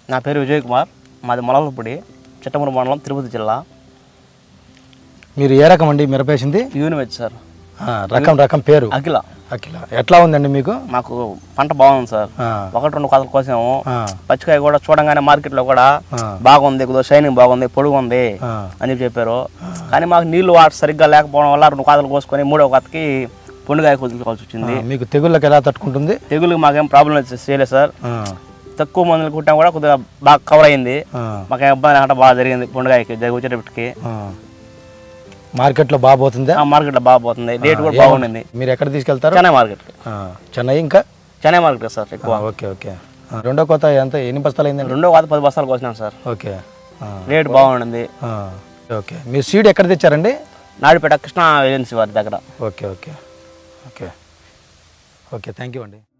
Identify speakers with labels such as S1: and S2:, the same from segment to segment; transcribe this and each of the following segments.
S1: నా పేరు విజయ్ కుమార్ మాది మొలవలపూడి చిట్టమూరు మండలం తిరుపతి జిల్లా
S2: మీరు ఏ రకం అండి మిరపేసింది
S1: యూనివెజ్ సార్
S2: ఆ, రకం రకం పేరు
S1: అఖిల
S2: అఖిల ఎట్లా ఉందండి మీకు
S1: మాకు పంట బాగుంది సార్
S2: ఆ,
S1: ఒకటి రెండు కోతలు కోసాము
S2: ఆ,
S1: పచ్చికాయ కూడా చూడంగానే మార్కెట్లో కూడా
S2: ఆ,
S1: బాగుంది కొద్దిగా షైనింగ్ బాగుంది పొడుగు ఉంది
S2: ఆ,
S1: అని చెప్పి చెప్పారు కానీ మాకు నీళ్లు వాటర్ సరిగ్గా లేకపోవడం వల్ల రెండు కోతలు కోసుకొని మూడో కోతకి పొండుగాయ కుదులుకోవాల్సి వచ్చింది
S2: ఆ, మీకు తెగుళ్ళకి ఎలా తట్టుకుంటుంది
S1: తెగులు మాకేం ప్రాబ్లం వచ్చి చేయలేదు సార్
S2: ఆ,
S1: తక్కువ మందులు కుట్టాం కూడా కొద్దిగా బాగా కవర్ అయింది
S2: ఆ,
S1: మాకేం ఇబ్బంది లేకుండా బాగా జరిగింది పొండుగాయకి జరిగి వచ్చేటప్పటికి
S2: ఆ. మార్కెట్లో బాగా పోతుందా
S1: ఆ మార్కెట్లో బాగా పోతుంది రేట్ కూడా బాగుండింది
S2: మీరు ఎక్కడ తీసుకెళ్తారు
S1: చెన్నై మార్కెట్
S2: ఆ, చెన్నై ఇంకా
S1: చెన్నై మార్కెట్ సార్ ఎక్కువ
S2: ఆ, ఓకే ఓకే ఆ, రెండో కోత ఎంత ఎన్ని బస్తాలు అయిందండి
S1: రెండో కాదు పది బస్తాలు కోసినాం సార్
S2: ఓకే ఆ,
S1: రేట్ బాగుండింది
S2: ఆ, ఓకే మీరు సీడ్ ఎక్కడ తెచ్చారండి
S1: నాడిపేట కృష్ణ ఏజెన్సీ వారి దగ్గర
S2: okay okay okay okay thank you అండి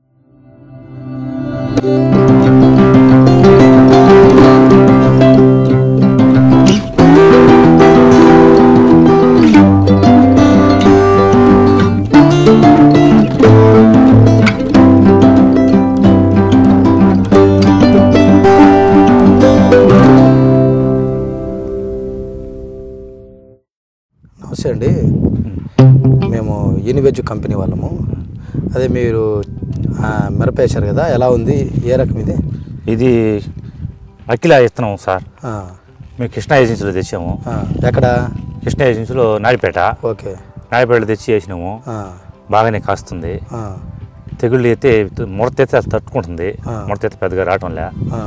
S2: నమస్తే అండి మేము యూనివెజ్ కంపెనీ వాళ్ళము అదే మీరు ఆ, మిరప వేశారు కదా ఎలా ఉంది ఏ రకం ఇది
S3: ఇది అఖిల ఇస్తున్నాం సార్
S2: ఆ,
S3: మేము కృష్ణా ఏజెన్సీలో తెచ్చాము
S2: ఆ, ఎక్కడ
S3: కృష్ణా ఏజెన్సీలో నాడిపేట
S2: ఓకే
S3: నాడిపేట తెచ్చి వేసినాము
S2: ఆ,
S3: బాగానే కాస్తుంది
S2: ఆ,
S3: తెగుళ్ళు అయితే ముడత అయితే అది తట్టుకుంటుంది
S2: ఆ.
S3: ముడత అయితే పెద్దగా రావటంలే
S2: ఆ,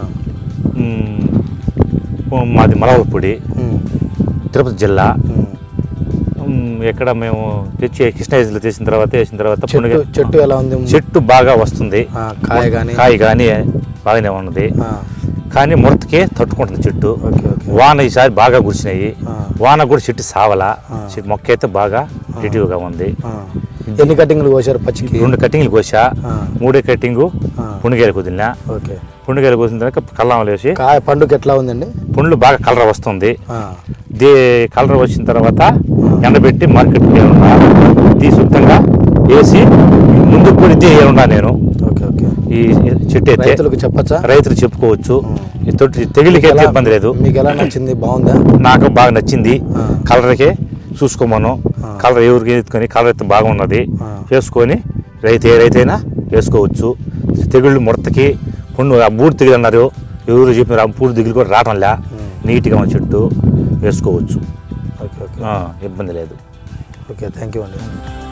S3: మ్మ్, మాది మలవలపూడి
S2: ఉమ్,
S3: తిరుపతి జిల్లా
S2: ఉమ్.
S3: మ్మ్, ఇక్కడ మేము తెచ్చి కృష్ణా ఏజెన్సీలో తెచ్చిన తర్వాత వేసిన తర్వాత
S2: చెట్టు
S3: పునగ-
S2: చెట్టు ఎలా ఉంది
S3: చెట్టు బాగా వస్తుంది
S2: ఆ, కాయ కానీ
S3: కాయ కానీ బాగానే ఉన్నది కానీ ముడతకే తట్టుకుంటుంది చెట్టు
S2: ఓకే ఓకే
S3: వాన ఈసారి బాగా కురిసినాయి
S2: ఆ,
S3: వాన కూడా చెట్టు సావలా
S2: ఆ.
S3: చెట్టు మొక్క అయితే బాగా రెడీగా ఉంది
S2: ఆ. ఎన్ని కటింగ్లు కోసారు పచ్చికి
S3: రెండు కటింగ్లు కోసా
S2: ఆ,
S3: మూడే కటింగు
S2: ఆ,
S3: పుండుగాయలు కుదిలినా
S2: ఓకే
S3: పుండుగాయలు కుదిన తర్వాత కల్లం వేసి
S2: కాయ పండుగ ఎట్లా ఉందండి
S3: పుండ్లు బాగా కలర్ వస్తుంది
S2: ఆ,
S3: దే కలర్ వచ్చిన తర్వాత ఎండబెట్టి మార్కెట్కి ఏమన్నా ఇది శుద్ధంగా వేసి ముందుకు కూడా ఇదే ఏమన్నా నేను
S2: ఓకే ఓకే
S3: ఈ చెట్టు అయితే
S2: రైతులకు చెప్పచ్చా
S3: రైతులు చెప్పుకోవచ్చు ఈ తొట్టి తెగిలికి అయితే
S2: ఎలా-
S3: ఇబ్బంది లేదు
S2: మీకు ఎలా నచ్చింది బాగుందా
S3: నాకు బాగా నచ్చింది
S2: ఆ.
S3: కలర్కే చూసుకోమను కలర్ ఎవరికి ఎత్తుకొని కలర్ అయితే బాగున్నది
S2: ఆ.
S3: చేసుకొని రైతు ఏ రైతైనా వేసుకోవచ్చు తెగుళ్ళు ముడతకి పుండు ఆ బూడి తెగులు అన్నారు ఎవరు చెప్పినారు ఆ బూడి తెగులు కూడా రావటంలే నీట్గా ఉన్న చెట్టు వేసుకోవచ్చు
S2: ఓకే ఓకే
S3: ఆ, ఇబ్బంది లేదు
S2: ఓకే థ్యాంక్ యూ అండి